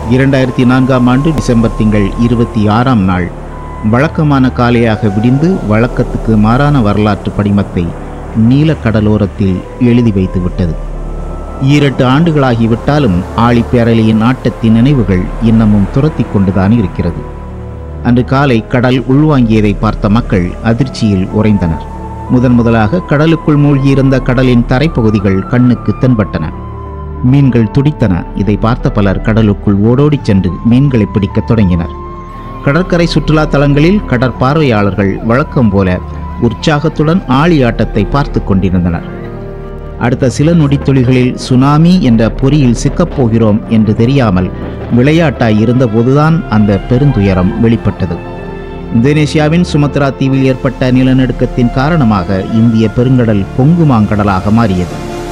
இரண்டாயிரத்தி நான்காம் ஆண்டு டிசம்பர் திங்கள் இருபத்தி ஆறாம் நாள் வழக்கமான காலையாக விடிந்து வழக்கத்துக்கு மாறான வரலாற்று படிமத்தை நீலக்கடலோரத்தில் எழுதி வைத்து விட்டது ஈரெட்டு ஆண்டுகளாகிவிட்டாலும் ஆழிப்பேரலையின் ஆட்டத்தின் நினைவுகள் இன்னமும் துரத்தி கொண்டுதான் இருக்கிறது அன்று காலை கடல் உள்வாங்கியதை பார்த்த மக்கள் அதிர்ச்சியில் உறைந்தனர் முதன் முதலாக கடலுக்குள் மூழ்கியிருந்த கடலின் தரைப்பகுதிகள் கண்ணுக்கு தென்பட்டன மீன்கள் துடித்தன இதை பார்த்த பலர் கடலுக்குள் ஓடோடிச் சென்று மீன்களை பிடிக்கத் தொடங்கினர் கடற்கரை சுற்றுலா தலங்களில் கடற்பார்வையாளர்கள் வழக்கம் போல உற்சாகத்துடன் ஆழி ஆட்டத்தை பார்த்து கொண்டிருந்தனர் அடுத்த சில நொடித்துளிகளில் சுனாமி என்ற பொறியில் சிக்கப் போகிறோம் என்று தெரியாமல் விளையாட்டாய் இருந்தபோதுதான் அந்த பெருந்துயரம் வெளிப்பட்டது இந்தோனேசியாவின் சுமத்ரா தீவில் ஏற்பட்ட நிலநடுக்கத்தின் காரணமாக இந்திய பெருங்கடல் பொங்குமாங்கடலாக மாறியது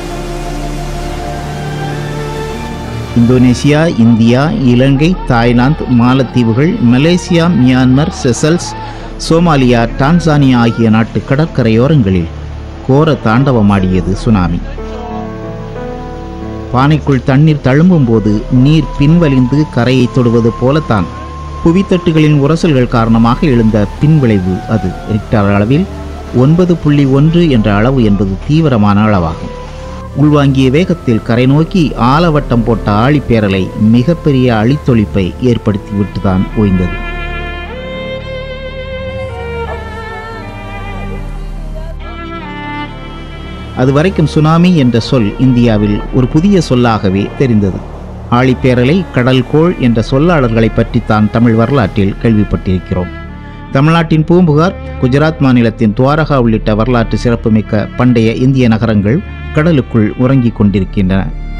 இந்தோனேசியா இந்தியா இலங்கை தாய்லாந்து மாலத்தீவுகள் Malaysia Myanmar Seychelles Somalia Tanzania ஆகிய நாட்டு கடற்கரையோரங்களில் கோர தாண்டவமாடியது சுனாமி பானைக்குள் தண்ணீர் தழும்பும் போது நீர் பின்வலிந்து கரையை தொடுவது போலத்தான் புவித்தட்டுகளின் உரசல்கள் காரணமாக எழுந்த பின்விளைவு அது ரிக்டர் அளவில் ஒன்பது புள்ளி ஒன்று என்ற அளவு என்பது தீவிரமான அளவாகும் உள்வாங்கிய வேகத்தில் கரை நோக்கி ஆலவட்டம் போட்ட ஆழிப்பேரலை மிகப்பெரிய அழித்தொழிப்பை ஏற்படுத்திவிட்டுதான் ஓய்ந்தது அதுவரைக்கும் சுனாமி என்ற சொல் இந்தியாவில் ஒரு புதிய சொல்லாகவே தெரிந்தது ஆழிப்பேரலை கடல்கோள் என்ற சொல்லாளர்களை பற்றித்தான் தமிழ் வரலாற்றில் கேள்விப்பட்டிருக்கிறோம் தமிழ்நாட்டின் பூம்புகார் குஜராத் மாநிலத்தின் துவாரகா உள்ளிட்ட வரலாற்று சிறப்புமிக்க பண்டைய இந்திய நகரங்கள் கடலுக்குள் உறங்கிக் கொண்டிருக்கின்றன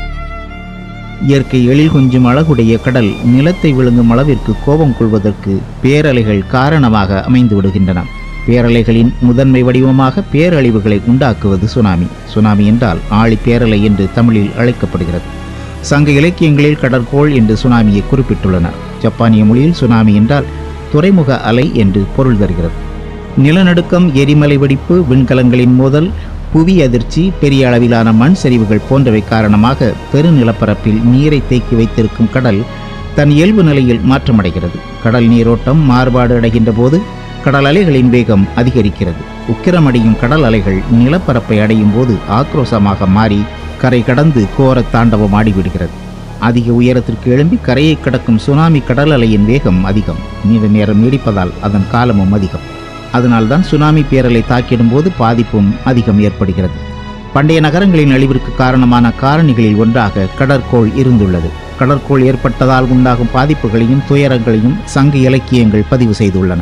இயற்கை எழில் கொஞ்சம் அழகுடைய கடல் நிலத்தை விழுங்கும் அளவிற்கு கோபம் கொள்வதற்கு பேரலைகள் காரணமாக அமைந்து விடுகின்றன பேரலைகளின் முதன்மை வடிவமாக பேரழிவுகளை உண்டாக்குவது சுனாமி சுனாமி என்றால் ஆழி பேரலை என்று தமிழில் அழைக்கப்படுகிறது சங்க இலக்கியங்களில் கடற்கோள் என்று சுனாமியை குறிப்பிட்டுள்ளனர் ஜப்பானிய மொழியில் சுனாமி என்றால் துறைமுக அலை என்று பொருள் தருகிறது நிலநடுக்கம் எரிமலை வெடிப்பு விண்கலங்களின் மோதல் புவி அதிர்ச்சி பெரிய அளவிலான மண் சரிவுகள் போன்றவை காரணமாக பெருநிலப்பரப்பில் நீரை தேக்கி வைத்திருக்கும் கடல் தன் இயல்பு நிலையில் மாற்றமடைகிறது கடல் நீரோட்டம் மாறுபாடு அடைகின்ற போது கடல் அலைகளின் வேகம் அதிகரிக்கிறது உக்கிரமடையும் கடல் அலைகள் நிலப்பரப்பை அடையும் போது ஆக்ரோஷமாக மாறி கரை கடந்து கோர தாண்டவம் ஆடிவிடுகிறது அதிக உயரத்திற்கு எழும்பி கரையை கடக்கும் சுனாமி கடல் அலையின் வேகம் அதிகம் நீண்ட நேரம் நீடிப்பதால் அதன் காலமும் அதிகம் அதனால்தான் சுனாமி பேரலை தாக்கிடும் போது பாதிப்பும் அதிகம் ஏற்படுகிறது பண்டைய நகரங்களின் அழிவிற்கு காரணமான காரணிகளில் ஒன்றாக கடற்கோள் இருந்துள்ளது கடற்கோள் ஏற்பட்டதால் உண்டாகும் பாதிப்புகளையும் துயரங்களையும் சங்க இலக்கியங்கள் பதிவு செய்துள்ளன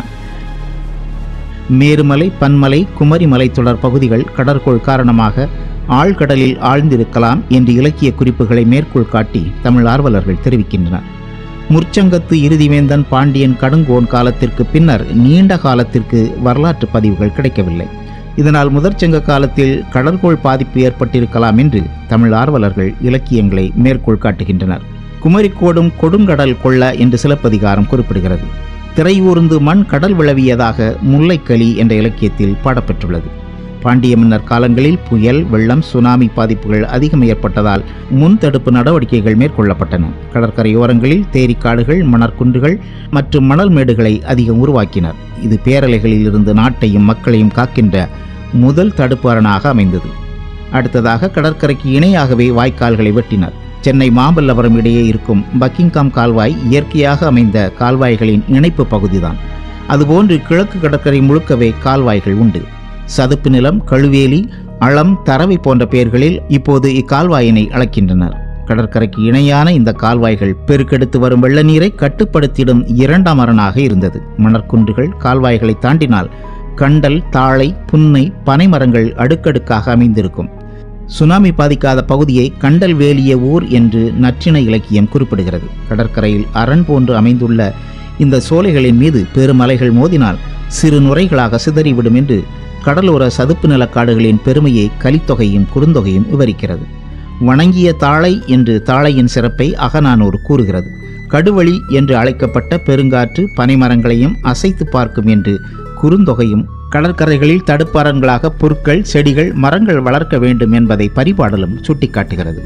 மேருமலை பன்மலை குமரி மலைத்தொடர் பகுதிகள் கடற்கோள் காரணமாக ஆழ்கடலில் ஆழ்ந்திருக்கலாம் என்று இலக்கிய குறிப்புகளை மேற்கோள் காட்டி தமிழ் ஆர்வலர்கள் தெரிவிக்கின்றனர் முற்சங்கத்து இறுதிவேந்தன் பாண்டியன் கடுங்கோன் காலத்திற்கு பின்னர் நீண்ட காலத்திற்கு வரலாற்று பதிவுகள் கிடைக்கவில்லை இதனால் முதற்சங்க காலத்தில் கடற்கோள் பாதிப்பு ஏற்பட்டிருக்கலாம் என்று தமிழ் ஆர்வலர்கள் இலக்கியங்களை மேற்கோள் காட்டுகின்றனர் குமரிக்கோடும் கொடுங்கடல் கொள்ள என்று சிலப்பதிகாரம் குறிப்பிடுகிறது திரையூர்ந்து மண் கடல் விளவியதாக முல்லைக்கலி என்ற இலக்கியத்தில் பாடப்பெற்றுள்ளது பாண்டிய மன்னர் காலங்களில் புயல் வெள்ளம் சுனாமி பாதிப்புகள் அதிகம் ஏற்பட்டதால் முன் தடுப்பு நடவடிக்கைகள் மேற்கொள்ளப்பட்டன கடற்கரையோரங்களில் தேரிக்காடுகள் மணற்குன்றுகள் மற்றும் மணல் மேடுகளை அதிகம் உருவாக்கினர் இது பேரலைகளில் இருந்து நாட்டையும் மக்களையும் காக்கின்ற முதல் தடுப்பு அரணாக அமைந்தது அடுத்ததாக கடற்கரைக்கு இணையாகவே வாய்க்கால்களை வெட்டினர் சென்னை மாமல்லபுரம் இடையே இருக்கும் பக்கிங்காம் கால்வாய் இயற்கையாக அமைந்த கால்வாய்களின் இணைப்பு பகுதிதான் அதுபோன்று கிழக்கு கடற்கரை முழுக்கவே கால்வாய்கள் உண்டு சதுப்பு நிலம் கழுவேலி அளம் தரவை போன்ற பெயர்களில் இப்போது இக்கால்வாயினை அழைக்கின்றனர் கடற்கரைக்கு இணையான இந்த கால்வாய்கள் பெருக்கெடுத்து வரும் வெள்ள நீரை கட்டுப்படுத்திடும் இரண்டாம் அரணாக இருந்தது மணற்குன்றுகள் கால்வாய்களை தாண்டினால் கண்டல் தாழை புன்னை பனைமரங்கள் அடுக்கடுக்காக அமைந்திருக்கும் சுனாமி பாதிக்காத பகுதியை கண்டல் வேலிய ஊர் என்று நற்றின இலக்கியம் குறிப்பிடுகிறது கடற்கரையில் அரண் போன்று அமைந்துள்ள இந்த சோலைகளின் மீது பெருமலைகள் மோதினால் சிறு நுரைகளாக சிதறிவிடும் என்று கடலோர சதுப்பு நிலக்காடுகளின் பெருமையை கலித்தொகையும் குறுந்தொகையும் விவரிக்கிறது வணங்கிய தாழை என்று தாழையின் சிறப்பை அகநானூர் கூறுகிறது கடுவழி என்று அழைக்கப்பட்ட பெருங்காற்று பனைமரங்களையும் அசைத்து பார்க்கும் என்று குறுந்தொகையும் கடற்கரைகளில் தடுப்பரன்களாக புற்கள் செடிகள் மரங்கள் வளர்க்க வேண்டும் என்பதை பரிபாடலும் சுட்டிக்காட்டுகிறது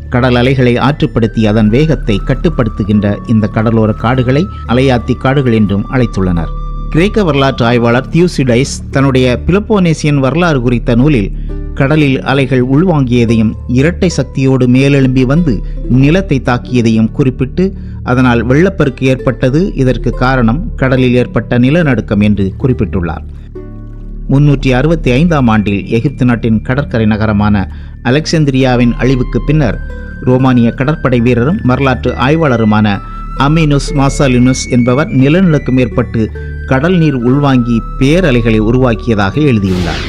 கடல் அலைகளை ஆற்றுப்படுத்தி அதன் வேகத்தை கட்டுப்படுத்துகின்ற இந்த கடலோர காடுகளை அலையாத்தி காடுகள் என்றும் அழைத்துள்ளனர் கிரேக்க வரலாற்று ஆய்வாளர் தியூசிடைஸ் தன்னுடைய பிலப்போனேசியன் வரலாறு குறித்த நூலில் கடலில் அலைகள் உள்வாங்கியதையும் இரட்டை சக்தியோடு மேலெழும்பி வந்து நிலத்தை தாக்கியதையும் குறிப்பிட்டு அதனால் வெள்ளப்பெருக்கு ஏற்பட்டது இதற்கு காரணம் கடலில் ஏற்பட்ட நிலநடுக்கம் என்று குறிப்பிட்டுள்ளார் முன்னூற்றி அறுபத்தி ஐந்தாம் ஆண்டில் எகிப்து நாட்டின் கடற்கரை நகரமான அலெக்சாந்திரியாவின் அழிவுக்கு பின்னர் ரோமானிய கடற்படை வீரரும் வரலாற்று ஆய்வாளருமான அமினுஸ் மாசாலினுஸ் என்பவர் நிலநடுக்கம் ஏற்பட்டு கடல் நீர் உள்வாங்கி பேரலைகளை உருவாக்கியதாக எழுதியுள்ளார்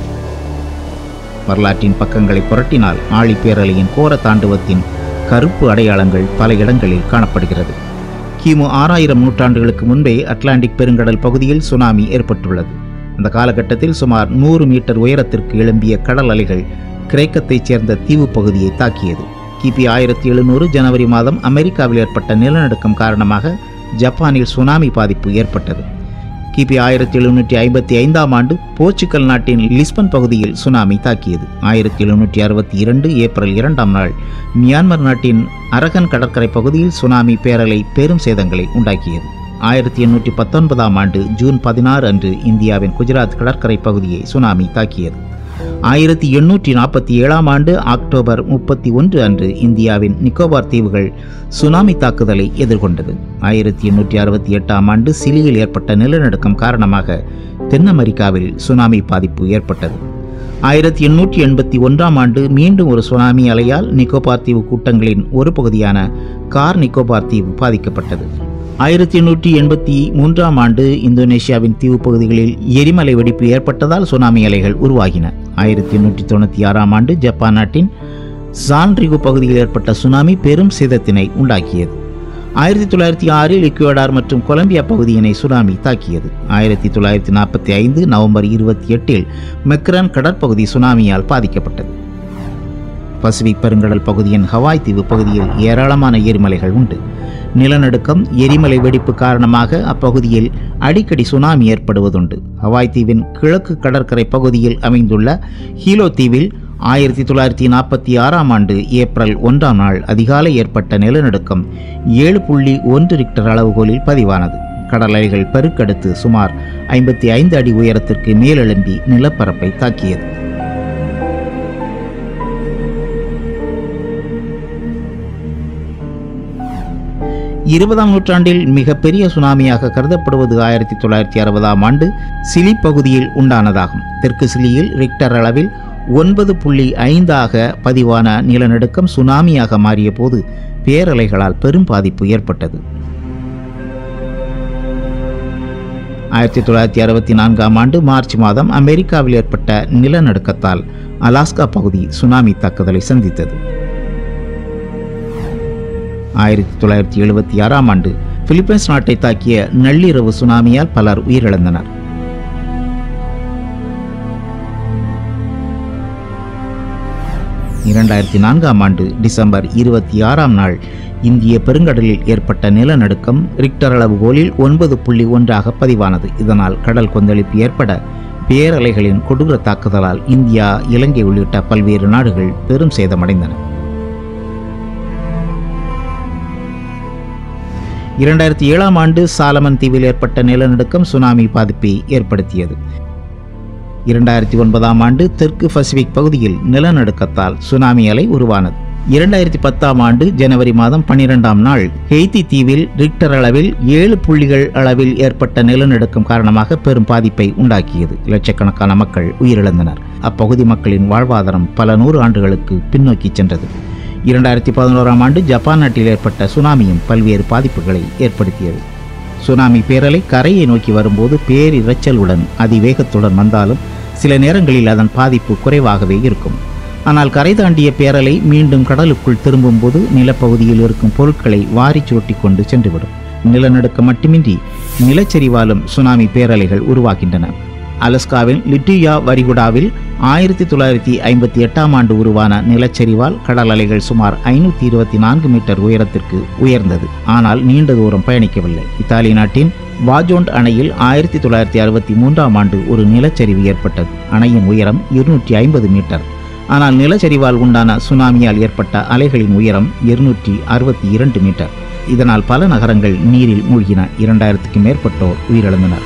வரலாற்றின் பக்கங்களை புரட்டினால் ஆழி பேரலையின் கோர தாண்டுவத்தின் கருப்பு அடையாளங்கள் பல இடங்களில் காணப்படுகிறது கிமு ஆறாயிரம் நூற்றாண்டுகளுக்கு முன்பே அட்லாண்டிக் பெருங்கடல் பகுதியில் சுனாமி ஏற்பட்டுள்ளது அந்த காலகட்டத்தில் சுமார் நூறு மீட்டர் உயரத்திற்கு எழும்பிய கடல் அலைகள் கிரேக்கத்தைச் சேர்ந்த தீவு பகுதியை தாக்கியது கிபி ஆயிரத்தி எழுநூறு ஜனவரி மாதம் அமெரிக்காவில் ஏற்பட்ட நிலநடுக்கம் காரணமாக ஜப்பானில் சுனாமி பாதிப்பு ஏற்பட்டது கிபி ஆயிரத்தி எழுநூற்றி ஐம்பத்தி ஐந்தாம் ஆண்டு போர்ச்சுகல் நாட்டின் லிஸ்பன் பகுதியில் சுனாமி தாக்கியது ஆயிரத்தி எழுநூற்றி அறுபத்தி இரண்டு ஏப்ரல் இரண்டாம் நாள் மியான்மர் நாட்டின் அரகன் கடற்கரை பகுதியில் சுனாமி பேரலை பெரும் சேதங்களை உண்டாக்கியது ஆயிரத்தி எண்ணூற்றி பத்தொன்பதாம் ஆண்டு ஜூன் பதினாறு அன்று இந்தியாவின் குஜராத் கடற்கரை பகுதியை சுனாமி தாக்கியது ஆயிரத்தி எண்ணூற்றி நாற்பத்தி ஏழாம் ஆண்டு அக்டோபர் முப்பத்தி ஒன்று அன்று இந்தியாவின் நிக்கோபார் தீவுகள் சுனாமி தாக்குதலை எதிர்கொண்டது ஆயிரத்தி எண்ணூற்றி அறுபத்தி எட்டாம் ஆண்டு சிலியில் ஏற்பட்ட நிலநடுக்கம் காரணமாக தென் அமெரிக்காவில் சுனாமி பாதிப்பு ஏற்பட்டது ஆயிரத்தி எண்ணூற்றி எண்பத்தி ஒன்றாம் ஆண்டு மீண்டும் ஒரு சுனாமி அலையால் நிக்கோபார் தீவு கூட்டங்களின் ஒரு பகுதியான கார் நிக்கோபார் தீவு பாதிக்கப்பட்டது ஆயிரத்தி எண்ணூற்றி எண்பத்தி மூன்றாம் ஆண்டு இந்தோனேஷியாவின் தீவு பகுதிகளில் எரிமலை வெடிப்பு ஏற்பட்டதால் சுனாமி அலைகள் உருவாகின ஆயிரத்தி எண்ணூற்றி தொண்ணூற்றி ஆறாம் ஆண்டு ஜப்பான் நாட்டின் சான்ரிகு பகுதியில் ஏற்பட்ட சுனாமி பெரும் சேதத்தினை உண்டாக்கியது ஆயிரத்தி தொள்ளாயிரத்தி ஆறில் இக்குவடார் மற்றும் கொலம்பியா பகுதியினை சுனாமி தாக்கியது ஆயிரத்தி தொள்ளாயிரத்தி நாற்பத்தி ஐந்து நவம்பர் இருபத்தி எட்டில் மெக்ரான் கடற்பகுதி சுனாமியால் பாதிக்கப்பட்டது பசிபிக் பெருங்கடல் பகுதியின் ஹவாய் தீவு பகுதியில் ஏராளமான எரிமலைகள் உண்டு நிலநடுக்கம் எரிமலை வெடிப்பு காரணமாக அப்பகுதியில் அடிக்கடி சுனாமி ஏற்படுவதுண்டு ஹவாய் தீவின் கிழக்கு கடற்கரை பகுதியில் அமைந்துள்ள ஹீலோ தீவில் ஆயிரத்தி தொள்ளாயிரத்தி நாற்பத்தி ஆறாம் ஆண்டு ஏப்ரல் ஒன்றாம் நாள் அதிகாலை ஏற்பட்ட நிலநடுக்கம் ஏழு புள்ளி ஒன்று ரிக்டர் அளவுகோலில் பதிவானது கடல் அலைகள் பெருக்கெடுத்து சுமார் ஐம்பத்தி ஐந்து அடி உயரத்திற்கு மேலெழும்பி நிலப்பரப்பை தாக்கியது இருபதாம் நூற்றாண்டில் மிகப்பெரிய சுனாமியாக கருதப்படுவது ஆயிரத்தி தொள்ளாயிரத்தி அறுபதாம் ஆண்டு சிலி பகுதியில் உண்டானதாகும் தெற்கு சிலியில் ரிக்டர் அளவில் ஒன்பது புள்ளி ஐந்தாக பதிவான நிலநடுக்கம் சுனாமியாக மாறிய போது பேரலைகளால் பெரும் பாதிப்பு ஏற்பட்டது ஆயிரத்தி தொள்ளாயிரத்தி அறுபத்தி நான்காம் ஆண்டு மார்ச் மாதம் அமெரிக்காவில் ஏற்பட்ட நிலநடுக்கத்தால் அலாஸ்கா பகுதி சுனாமி தாக்குதலை சந்தித்தது ஆயிரத்தி தொள்ளாயிரத்தி எழுபத்தி ஆறாம் ஆண்டு பிலிப்பைன்ஸ் நாட்டை தாக்கிய நள்ளிரவு சுனாமியால் பலர் உயிரிழந்தனர் இரண்டாயிரத்தி நான்காம் ஆண்டு டிசம்பர் இருபத்தி ஆறாம் நாள் இந்திய பெருங்கடலில் ஏற்பட்ட நிலநடுக்கம் ரிக்டர் அளவுகோலில் ஒன்பது புள்ளி ஒன்றாக பதிவானது இதனால் கடல் கொந்தளிப்பு ஏற்பட பேரலைகளின் கொடூர தாக்குதலால் இந்தியா இலங்கை உள்ளிட்ட பல்வேறு நாடுகள் பெரும் சேதமடைந்தன இரண்டாயிரத்தி ஏழாம் ஆண்டு சாலமன் தீவில் ஏற்பட்ட நிலநடுக்கம் சுனாமி பாதிப்பை ஏற்படுத்தியது இரண்டாயிரத்தி ஒன்பதாம் ஆண்டு தெற்கு பசிபிக் பகுதியில் நிலநடுக்கத்தால் சுனாமி அலை உருவானது இரண்டாயிரத்தி பத்தாம் ஆண்டு ஜனவரி மாதம் பன்னிரெண்டாம் நாள் ஹெய்தி தீவில் ரிக்டர் அளவில் ஏழு புள்ளிகள் அளவில் ஏற்பட்ட நிலநடுக்கம் காரணமாக பெரும் பாதிப்பை உண்டாக்கியது லட்சக்கணக்கான மக்கள் உயிரிழந்தனர் அப்பகுதி மக்களின் வாழ்வாதாரம் பல நூறு ஆண்டுகளுக்கு பின்னோக்கி சென்றது இரண்டாயிரத்தி பதினோராம் ஆண்டு ஜப்பான் நாட்டில் ஏற்பட்ட சுனாமியும் பல்வேறு பாதிப்புகளை ஏற்படுத்தியது சுனாமி பேரலை கரையை நோக்கி வரும்போது பேரிரைச்சலுடன் அதிவேகத்துடன் வந்தாலும் சில நேரங்களில் அதன் பாதிப்பு குறைவாகவே இருக்கும் ஆனால் கரை தாண்டிய பேரலை மீண்டும் கடலுக்குள் திரும்பும்போது நிலப்பகுதியில் இருக்கும் பொருட்களை வாரி சுருட்டி கொண்டு சென்றுவிடும் நிலநடுக்கம் மட்டுமின்றி நிலச்சரிவாலும் சுனாமி பேரலைகள் உருவாகின்றன அலஸ்காவின் லிட்டியா வரிகுடாவில் ஆயிரத்தி தொள்ளாயிரத்தி ஐம்பத்தி எட்டாம் ஆண்டு உருவான நிலச்சரிவால் கடல் அலைகள் சுமார் ஐநூற்றி இருபத்தி நான்கு மீட்டர் உயரத்திற்கு உயர்ந்தது ஆனால் நீண்ட தூரம் பயணிக்கவில்லை இத்தாலி நாட்டின் வாஜோண்ட் அணையில் ஆயிரத்தி தொள்ளாயிரத்தி அறுபத்தி மூன்றாம் ஆண்டு ஒரு நிலச்சரிவு ஏற்பட்டது அணையின் உயரம் இருநூற்றி ஐம்பது மீட்டர் ஆனால் நிலச்சரிவால் உண்டான சுனாமியால் ஏற்பட்ட அலைகளின் உயரம் இருநூற்றி அறுபத்தி இரண்டு மீட்டர் இதனால் பல நகரங்கள் நீரில் மூழ்கின இரண்டாயிரத்துக்கும் மேற்பட்டோர் உயிரிழந்தனர்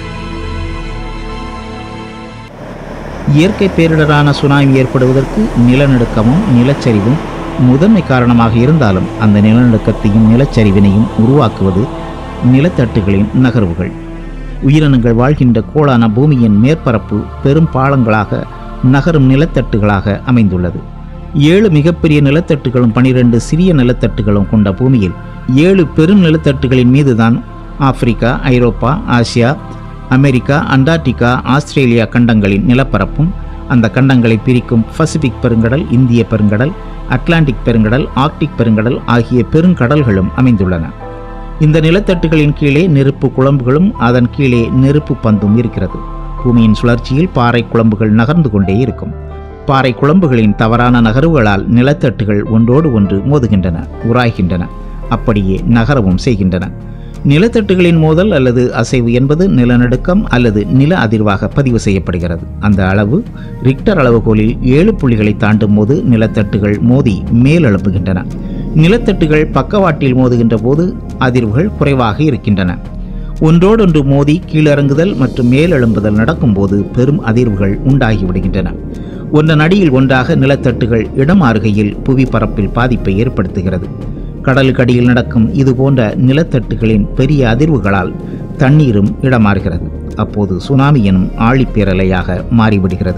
இயற்கை பேரிடரான சுனாமி ஏற்படுவதற்கு நிலநடுக்கமும் நிலச்சரிவும் முதன்மை காரணமாக இருந்தாலும் அந்த நிலநடுக்கத்தையும் நிலச்சரிவினையும் உருவாக்குவது நிலத்தட்டுகளின் நகர்வுகள் உயிரினங்கள் வாழ்கின்ற கோளான பூமியின் மேற்பரப்பு பெரும் பாலங்களாக நகரும் நிலத்தட்டுகளாக அமைந்துள்ளது ஏழு மிகப்பெரிய நிலத்தட்டுகளும் பனிரெண்டு சிறிய நிலத்தட்டுகளும் கொண்ட பூமியில் ஏழு பெரும் நிலத்தட்டுகளின் மீதுதான் Africa Europe Asia America Antarctica Australia கண்டங்களின் நிலப்பரப்பும் அந்த கண்டங்களை பிரிக்கும் பசிபிக் பெருங்கடல் இந்திய பெருங்கடல் அட்லாண்டிக் பெருங்கடல் ஆர்க்டிக் பெருங்கடல் ஆகிய பெருங்கடல்களும் அமைந்துள்ளன இந்த நிலத்தட்டுகளின் கீழே நெருப்பு குழம்புகளும் அதன் கீழே நெருப்பு பந்தும் இருக்கிறது பூமியின் சுழற்சியில் பாறை குழம்புகள் நகர்ந்து கொண்டே இருக்கும் பாறை குழம்புகளின் தவறான நகர்வுகளால் நிலத்தட்டுகள் ஒன்றோடு ஒன்று மோதுகின்றன உராய்கின்றன அப்படியே நகரவும் செய்கின்றன நிலத்தட்டுகளின் மோதல் அல்லது அசைவு என்பது நிலநடுக்கம் அல்லது நில அதிர்வாக பதிவு செய்யப்படுகிறது அந்த அளவு ரிக்டர் அளவுகோலில் ஏழு புள்ளிகளை தாண்டும் போது நிலத்தட்டுகள் மோதி மேலெழும்புகின்றன நிலத்தட்டுகள் பக்கவாட்டில் மோதுகின்ற போது அதிர்வுகள் குறைவாக இருக்கின்றன ஒன்றோடொன்று மோதி கீழிறங்குதல் மற்றும் மேலெழும்புதல் நடக்கும்போது பெரும் அதிர்வுகள் உண்டாகிவிடுகின்றன ஒன்றன் அடியில் ஒன்றாக நிலத்தட்டுகள் இடமாறுகையில் புவி பரப்பில் பாதிப்பை ஏற்படுத்துகிறது கடலுக்கடியில் நடக்கும் இது போன்ற நிலத்தட்டுகளின் பெரிய அதிர்வுகளால் தண்ணீரும் இடமாறுகிறது அப்போது சுனாமி எனும் ஆழிப்பேரலையாக மாறிவிடுகிறது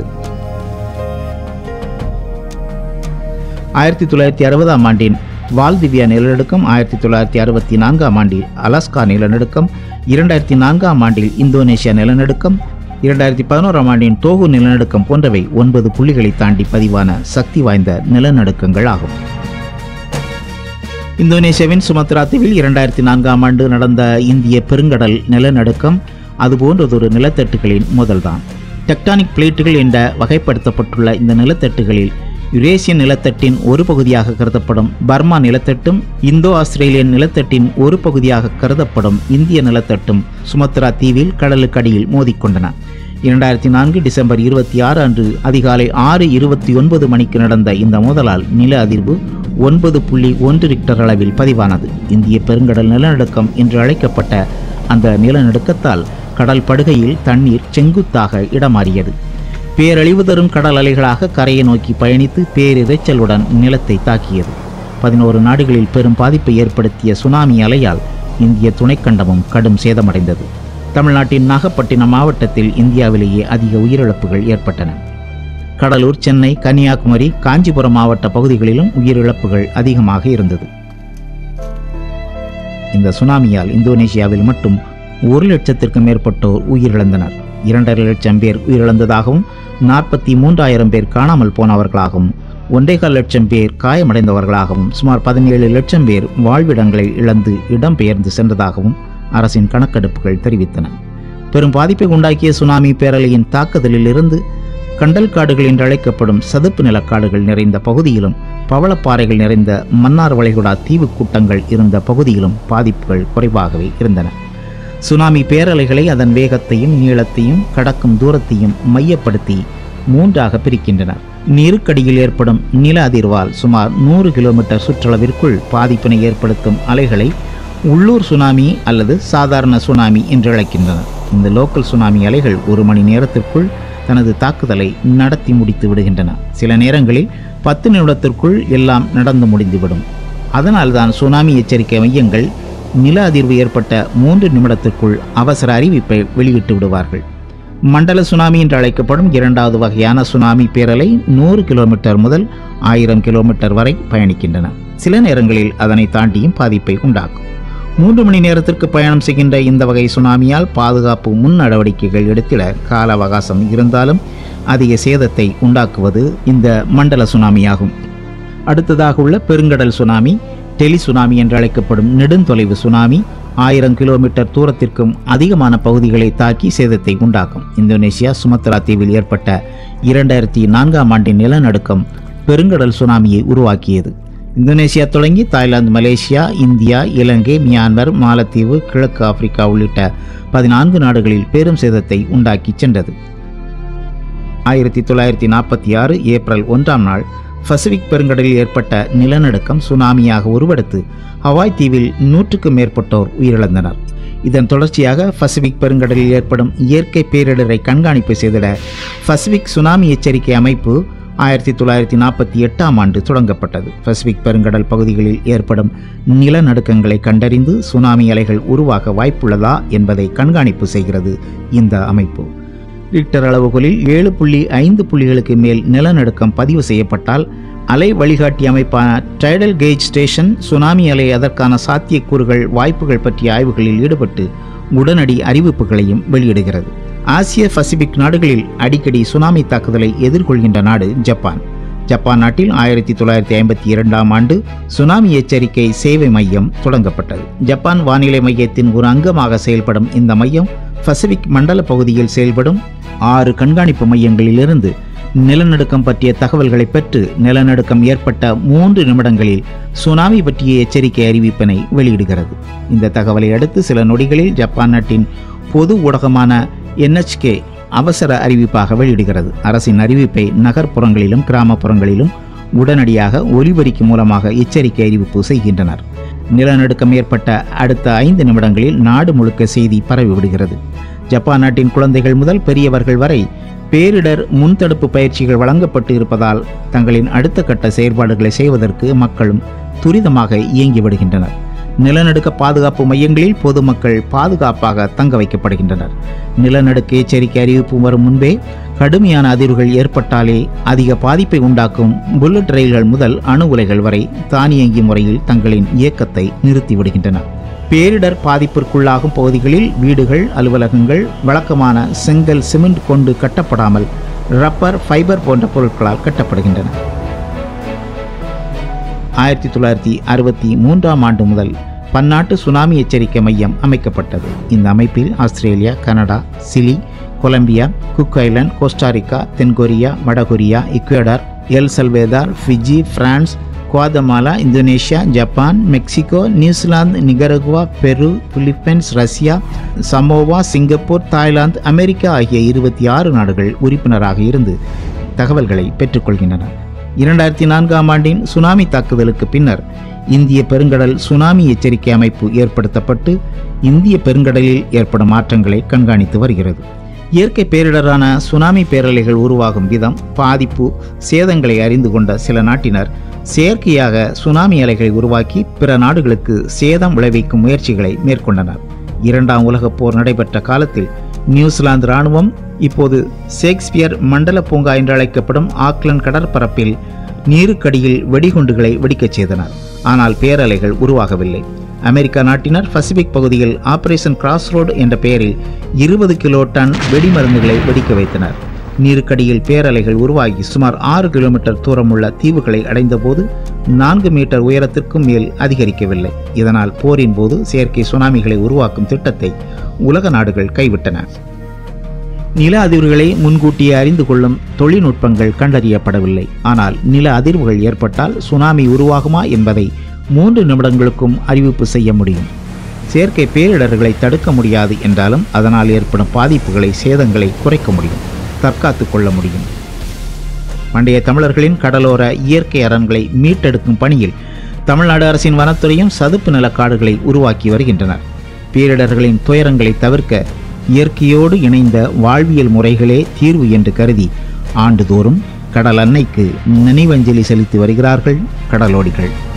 ஆயிரத்தி தொள்ளாயிரத்தி அறுபதாம் ஆண்டின் வால்திவ்யா நிலநடுக்கம் ஆயிரத்தி தொள்ளாயிரத்தி அறுபத்தி நான்காம் ஆண்டில் அலாஸ்கா நிலநடுக்கம் இரண்டாயிரத்தி நான்காம் ஆண்டில் இந்தோனேஷியா நிலநடுக்கம் இரண்டாயிரத்தி பதினோராம் ஆண்டின் டோகு நிலநடுக்கம் போன்றவை ஒன்பது புள்ளிகளை தாண்டி பதிவான சக்தி வாய்ந்த நிலநடுக்கங்கள் ஆகும் இந்தோனேசியாவின் சுமத்ரா தீவில் இரண்டாயிரத்தி நான்காம் ஆண்டு நடந்த இந்திய பெருங்கடல் நிலநடுக்கம் அதுபோன்றதொரு நிலத்தட்டுகளின் முதல்தான் டெக்டானிக் பிளேட்டுகள் என்ற வகைப்படுத்தப்பட்டுள்ள இந்த நிலத்தட்டுகளில் யுரேசியன் நிலத்தட்டின் ஒரு பகுதியாக கருதப்படும் பர்மா நிலத்தட்டும் இந்தோ ஆஸ்திரேலியன் நிலத்தட்டின் ஒரு பகுதியாக கருதப்படும் இந்திய நிலத்தட்டும் சுமத்ரா தீவில் கடலுக்கடியில் மோதிக்கொண்டன இரண்டாயிரத்தி நான்கு டிசம்பர் இருபத்தி ஆறு அன்று அதிகாலை ஆறு இருபத்தி ஒன்பது மணிக்கு நடந்த இந்த மோதலால் நில அதிர்வு ஒன்பது புள்ளி ஒன்று ரிக்டர் அளவில் பதிவானது இந்திய பெருங்கடல் நிலநடுக்கம் என்று அழைக்கப்பட்ட அந்த நிலநடுக்கத்தால் கடல் படுகையில் தண்ணீர் செங்குத்தாக இடமாறியது பேரழிவு தரும் கடல் அலைகளாக கரையை நோக்கி பயணித்து பேரிரைச்சலுடன் நிலத்தை தாக்கியது பதினோரு நாடுகளில் பெரும் பாதிப்பை ஏற்படுத்திய சுனாமி அலையால் இந்திய துணைக்கண்டமும் கடும் சேதமடைந்தது தமிழ்நாட்டின் நாகப்பட்டினம் மாவட்டத்தில் இந்தியாவிலேயே அதிக உயிரிழப்புகள் ஏற்பட்டன கடலூர் சென்னை கன்னியாகுமரி காஞ்சிபுரம் மாவட்ட பகுதிகளிலும் உயிரிழப்புகள் அதிகமாக இருந்தது இந்த சுனாமியால் இந்தோனேசியாவில் மட்டும் ஒரு லட்சத்திற்கும் மேற்பட்டோர் உயிரிழந்தனர் இரண்டரை லட்சம் பேர் உயிரிழந்ததாகவும் நாற்பத்தி மூன்றாயிரம் பேர் காணாமல் போனவர்களாகவும் ஒன்றேகால் லட்சம் பேர் காயமடைந்தவர்களாகவும் சுமார் பதினேழு லட்சம் பேர் வாழ்விடங்களை இழந்து இடம்பெயர்ந்து சென்றதாகவும் அரசின் கணக்கெடுப்புகள் தெரிவித்தன பெரும் பாதிப்பை உண்டாக்கிய சுனாமி பேரலையின் தாக்குதலில் இருந்து கண்டல் காடுகள் என்று அழைக்கப்படும் சதுப்பு நிலக்காடுகள் நிறைந்த பகுதியிலும் பவளப்பாறைகள் நிறைந்த மன்னார் வளைகுடா தீவு கூட்டங்கள் இருந்த பகுதியிலும் பாதிப்புகள் குறைவாகவே இருந்தன சுனாமி பேரலைகளை அதன் வேகத்தையும் நீளத்தையும் கடக்கும் தூரத்தையும் மையப்படுத்தி மூன்றாக பிரிக்கின்றனர் நீருக்கடியில் ஏற்படும் நில அதிர்வால் சுமார் நூறு கிலோமீட்டர் சுற்றளவிற்குள் பாதிப்பினை ஏற்படுத்தும் அலைகளை உள்ளூர் சுனாமி அல்லது சாதாரண சுனாமி என்று அழைக்கின்றனர் இந்த லோக்கல் சுனாமி அலைகள் ஒரு மணி நேரத்திற்குள் தனது தாக்குதலை நடத்தி முடித்து விடுகின்றன சில நேரங்களில் பத்து நிமிடத்திற்குள் எல்லாம் நடந்து முடிந்துவிடும் அதனால்தான் சுனாமி எச்சரிக்கை மையங்கள் நில அதிர்வு ஏற்பட்ட மூன்று நிமிடத்திற்குள் அவசர அறிவிப்பை வெளியிட்டு விடுவார்கள் மண்டல சுனாமி என்று அழைக்கப்படும் இரண்டாவது வகையான சுனாமி பேரலை நூறு கிலோமீட்டர் முதல் ஆயிரம் கிலோமீட்டர் வரை பயணிக்கின்றன சில நேரங்களில் அதனை தாண்டியும் பாதிப்பை உண்டாக்கும் மூன்று மணி நேரத்திற்கு பயணம் செய்கின்ற இந்த வகை சுனாமியால் பாதுகாப்பு முன் நடவடிக்கைகள் எடுத்திட கால அவகாசம் இருந்தாலும் அதிக சேதத்தை உண்டாக்குவது இந்த மண்டல சுனாமியாகும் அடுத்ததாக உள்ள பெருங்கடல் சுனாமி டெலி சுனாமி என்று அழைக்கப்படும் நெடுந்தொலைவு சுனாமி ஆயிரம் கிலோமீட்டர் தூரத்திற்கும் அதிகமான பகுதிகளை தாக்கி சேதத்தை உண்டாக்கும் இந்தோனேசியா சுமத்ரா தீவில் ஏற்பட்ட இரண்டாயிரத்தி நான்காம் ஆண்டின் நிலநடுக்கம் பெருங்கடல் சுனாமியை உருவாக்கியது இந்தோனேசியா தொடங்கி Thailand Malaysia India Ilangai Myanmar மாலத்தீவு கிழக்கு ஆப்பிரிக்கா உள்ளிட்ட பதினான்கு நாடுகளில் பெரும் சேதத்தை உண்டாக்கி சென்றது ஆயிரத்தி தொள்ளாயிரத்தி நாற்பத்தி ஆறு ஏப்ரல் ஒன்றாம் நாள் பசிபிக் பெருங்கடலில் ஏற்பட்ட நிலநடுக்கம் சுனாமியாக உருவெடுத்து ஹவாய் தீவில் நூற்றுக்கும் மேற்பட்டோர் உயிரிழந்தனர் இதன் தொடர்ச்சியாக பசிபிக் பெருங்கடலில் ஏற்படும் இயற்கை பேரிடரை கண்காணிப்பு செய்திட பசிபிக் சுனாமி எச்சரிக்கை அமைப்பு ஆயிரத்தி தொள்ளாயிரத்தி நாற்பத்தி எட்டாம் ஆண்டு தொடங்கப்பட்டது பசிபிக் பெருங்கடல் பகுதிகளில் ஏற்படும் நிலநடுக்கங்களை கண்டறிந்து சுனாமி அலைகள் உருவாக வாய்ப்புள்ளதா என்பதை கண்காணிப்பு செய்கிறது இந்த அமைப்பு ரிக்டர் அளவுகோலில் ஏழு புள்ளி ஐந்து புள்ளிகளுக்கு மேல் நிலநடுக்கம் பதிவு செய்யப்பட்டால் அலை வழிகாட்டி அமைப்பான டைடல் கேஜ் ஸ்டேஷன் சுனாமி அலை அதற்கான சாத்தியக்கூறுகள் வாய்ப்புகள் பற்றிய ஆய்வுகளில் ஈடுபட்டு உடனடி அறிவிப்புகளையும் வெளியிடுகிறது ஆசிய பசிபிக் நாடுகளில் அடிக்கடி சுனாமி தாக்குதலை எதிர்கொள்கின்ற நாடு ஜப்பான் ஜப்பான் நாட்டில் ஆயிரத்தி தொள்ளாயிரத்தி ஐம்பத்தி இரண்டாம் ஆண்டு சுனாமி எச்சரிக்கை சேவை மையம் தொடங்கப்பட்டது ஜப்பான் வானிலை மையத்தின் ஒரு அங்கமாக செயல்படும் இந்த மையம் பசிபிக் மண்டல பகுதியில் செயல்படும் ஆறு கண்காணிப்பு மையங்களிலிருந்து நிலநடுக்கம் பற்றிய தகவல்களை பெற்று நிலநடுக்கம் ஏற்பட்ட மூன்று நிமிடங்களில் சுனாமி பற்றிய எச்சரிக்கை அறிவிப்பினை வெளியிடுகிறது இந்த தகவலை அடுத்து சில நொடிகளில் ஜப்பான் நாட்டின் பொது ஊடகமான என்ஹெச்கே அவசர அறிவிப்பாக வெளியிடுகிறது அரசின் அறிவிப்பை நகர்ப்புறங்களிலும் கிராமப்புறங்களிலும் உடனடியாக ஒலிபெருக்கி மூலமாக எச்சரிக்கை அறிவிப்பு செய்கின்றனர் நிலநடுக்கம் ஏற்பட்ட அடுத்த ஐந்து நிமிடங்களில் நாடு முழுக்க செய்தி பரவிவிடுகிறது ஜப்பான் நாட்டின் குழந்தைகள் முதல் பெரியவர்கள் வரை பேரிடர் முன்தடுப்பு பயிற்சிகள் வழங்கப்பட்டு இருப்பதால் தங்களின் அடுத்த கட்ட செயற்பாடுகளை செய்வதற்கு மக்களும் துரிதமாக இயங்கி விடுகின்றனர் நிலநடுக்க பாதுகாப்பு மையங்களில் பொதுமக்கள் பாதுகாப்பாக தங்க வைக்கப்படுகின்றனர் நிலநடுக்க எச்சரிக்கை அறிவிப்பு வரும் முன்பே கடுமையான அதிர்வுகள் ஏற்பட்டாலே அதிக பாதிப்பை உண்டாக்கும் புல்லட் ரயில்கள் முதல் அணு உலைகள் வரை தானியங்கி முறையில் தங்களின் இயக்கத்தை நிறுத்திவிடுகின்றன பேரிடர் பாதிப்பிற்குள்ளாகும் பகுதிகளில் வீடுகள் அலுவலகங்கள் வழக்கமான செங்கல் சிமெண்ட் கொண்டு கட்டப்படாமல் ரப்பர் ஃபைபர் போன்ற பொருட்களால் கட்டப்படுகின்றன ஆயிரத்தி தொள்ளாயிரத்தி அறுபத்தி மூன்றாம் ஆண்டு முதல் பன்னாட்டு சுனாமி எச்சரிக்கை மையம் அமைக்கப்பட்டது இந்த அமைப்பில் Australia Canada Chile Colombia Cook Island Costa Rica தென்கொரியா வடகொரியா Ecuador El Salvador Fiji France Guatemala Indonesia Japan Mexico New Zealand Nicaragua Peru Philippines Russia Samoa Singapore Thailand America ஆகிய இருபத்தி ஆறு நாடுகள் உறுப்பினராக இருந்து தகவல்களை பெற்றுக்கொள்கின்றன இரண்டாயிரத்தி நான்காம் ஆண்டின் சுனாமி தாக்குதலுக்கு பின்னர் இந்திய பெருங்கடல் சுனாமி எச்சரிக்கை அமைப்பு ஏற்படுத்தப்பட்டு இந்திய பெருங்கடலில் ஏற்படும் மாற்றங்களை கண்காணித்து வருகிறது இயற்கை பேரிடரான சுனாமி பேரலைகள் உருவாகும் விதம் பாதிப்பு சேதங்களை அறிந்து கொண்ட சில நாட்டினர் செயற்கையாக சுனாமி அலைகளை உருவாக்கி பிற நாடுகளுக்கு சேதம் விளைவிக்கும் முயற்சிகளை மேற்கொண்டனர் இரண்டாம் உலகப் போர் நடைபெற்ற காலத்தில் நியூசிலாந்து இராணுவம் இப்போது ஷேக்ஸ்பியர் மண்டல பூங்கா என்று அழைக்கப்படும் ஆக்லண்ட் கடற்பரப்பில் நீருக்கடியில் வெடிகுண்டுகளை வெடிக்கச் செய்தனர் ஆனால் பேரலைகள் உருவாகவில்லை அமெரிக்கா நாட்டினர் பசிபிக் பகுதியில் ஆபரேஷன் கிராஸ் ரோடு என்ற பெயரில் இருபது கிலோ டன் வெடிமருந்துகளை வெடிக்க வைத்தனர் நீருக்கடியில் பேரலைகள் உருவாகி சுமார் ஆறு கிலோமீட்டர் தூரமுள்ள தீவுகளை அடைந்தபோது நான்கு மீட்டர் உயரத்திற்கும் மேல் அதிகரிக்கவில்லை இதனால் போரின் போது செயற்கை சுனாமிகளை உருவாக்கும் திட்டத்தை உலக நாடுகள் கைவிட்டன நில அதிர்வுகளை முன்கூட்டியே அறிந்து கொள்ளும் தொழில்நுட்பங்கள் கண்டறியப்படவில்லை ஆனால் நில அதிர்வுகள் ஏற்பட்டால் சுனாமி உருவாகுமா என்பதை மூன்று நிமிடங்களுக்கும் அறிவிப்பு செய்ய முடியும் செயற்கை பேரிடர்களை தடுக்க முடியாது என்றாலும் அதனால் ஏற்படும் பாதிப்புகளை சேதங்களை குறைக்க முடியும் தற்காத்து கொள்ள முடியும் பண்டைய தமிழர்களின் கடலோர இயற்கை அரண்களை மீட்டெடுக்கும் பணியில் தமிழ்நாடு அரசின் வனத்துறையும் சதுப்பு நில காடுகளை உருவாக்கி வருகின்றனர் பேரிடர்களின் துயரங்களை தவிர்க்க இயற்கையோடு இணைந்த வாழ்வியல் முறைகளே தீர்வு என்று கருதி ஆண்டுதோறும் கடல் அன்னைக்கு நினைவஞ்சலி செலுத்தி வருகிறார்கள் கடலோடிகள்